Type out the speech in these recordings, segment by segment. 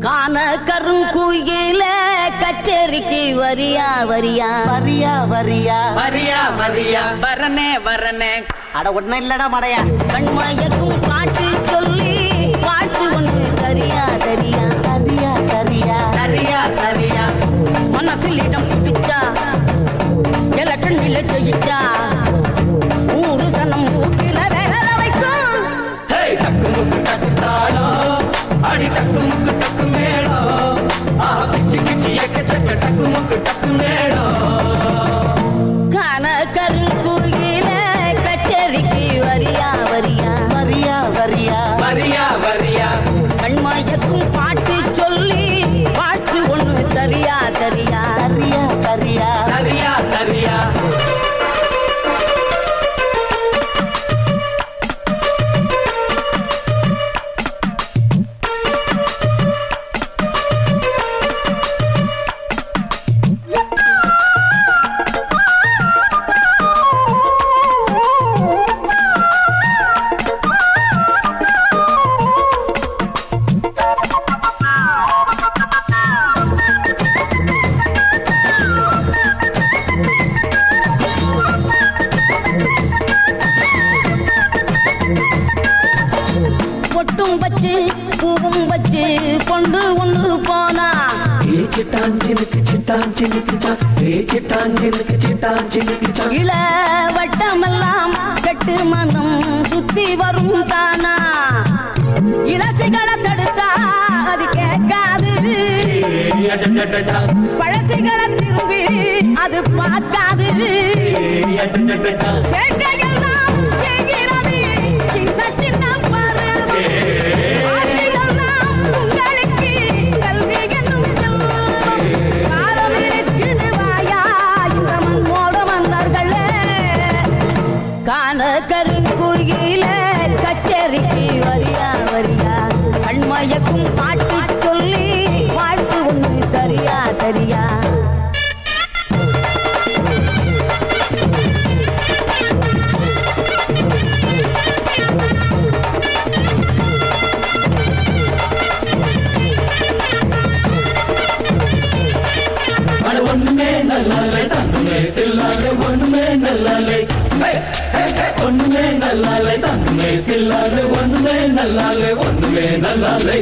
காண கருங்குயில கச்சேரிக்கு வரியா வரியா வரியா வரியா வரியா வரியா வரனே வரனே அட ஒன்னும் இல்லடா மடையா கண்மயக்கும் பாட்டு சொல்லி வாழ்த்து ஒன்று தரியா தரியா தரியா தரியா தரியா தரியா மனசில் இடம் பிடிச்சா எலக்கண்ணில ஜெயிச்சா ஊரு சனம் ஊக்கில வேலை வைக்கும் ஹே டக்கு முக்கு டக்கு தாளம் அடி டக்கு முக்கு டக்கு மேளம் ஆஹா கிச்சி கிச்சி எக்க சக்க டக்கு முக்கு டக்கு மேளம் காண கருங்குயில கச்சேரிக்கு வரியா வரியா வரியா வரியா வரியா வரியா கண்மயக்கும் பாட்டு சொல்லி வாழ்த்து ஒன்று தரியா தரியா தரியா தரியா தரியா தரியா பொட்டும் வச்சு பூவும் வச்சு கொண்டு ஒன்று போனா ஏ சிட்டான் சினுக்கு சிட்டான் சினுக்கு சா ஏ சிட்டான் சினுக்கு சிட்டான் சினுக்கு சா இள வட்டமெல்லாம் கட்டு மனம் சுத்தி வரும் தானா இளசிகளை தடுத்தா அது கேட்காது அடடடடா பழசுகளை திரும்பி அது பார்க்காது அடடடடா சேட்டையெல்லாம் செய்கிறது சின்ன சின்ன பருவம். ஆசைகள்லாம் உங்களுக்கு கல்வி என்னும் செல்வம். காலம் இருக்குது வாயா இந்த மண்ணோட மன்னர்களே. காண கருங்குயில கச்சேரிக்கு வரியா வரியா கண்மயக்கும் பாட்டு சொல்லி வாழ்த்து ஒன்று தரியா தரியா அட ஒண்ணுமே நல்லாலே தங்குமே தில்லாலே ஒண்ணுமே நல்லாலே ஹே, ஹே, ஹே, ஒண்ணுமே நல்லாலே தங்குமே தில்லாலே ஒண்ணுமே நல்லாலே ஒண்ணுமே நல்லாலே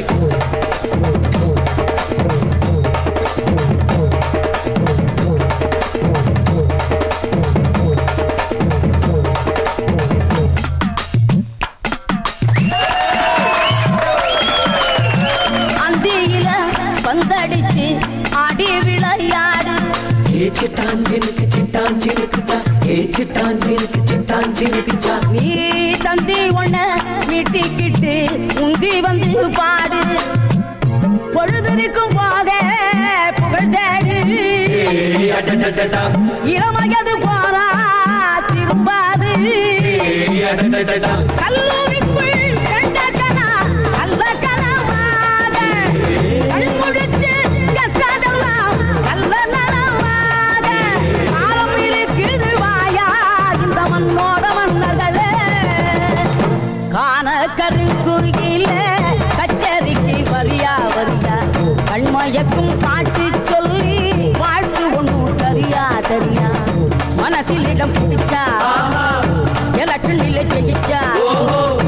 அந்தியில பந்தடிச்சு ஆடி விளையாடு ஏ சிட்டான் சினுக்கு சிட்டான் சினுக்கு சா ஏ சிட்டான் சினுக்கு சிட்டான் சினுக்கு சா நீ தந்தி ஒண்ண மீட்டிக்கிட்டு உந்தி வந்து பாடு பொழுதுக்கும் போதே புகழ் தேடு ஏ அடடடடா இளமையது போறா திரும்பாது ஏ அடடடடா கல்லூரிக்குள் கண்ட கனா நல்ல கனவாக கண்முழிச்சு கற்றதெல்லாம் நல்ல நனவாக காலம் இருக்குது வாயா இந்த மண்ணோட மன்னர்களே காண கருங்குயில கச்சேரிக்கு வரியா வரியா கண்மயக்கும் பாட்டு சொல்லி வாழ்த்து ஒன்று தரியா தரியா மனசில் இடம் பிடிச்சா ஆஹா எலக்கண்ணில ஜெயிச்சா ஓஹோ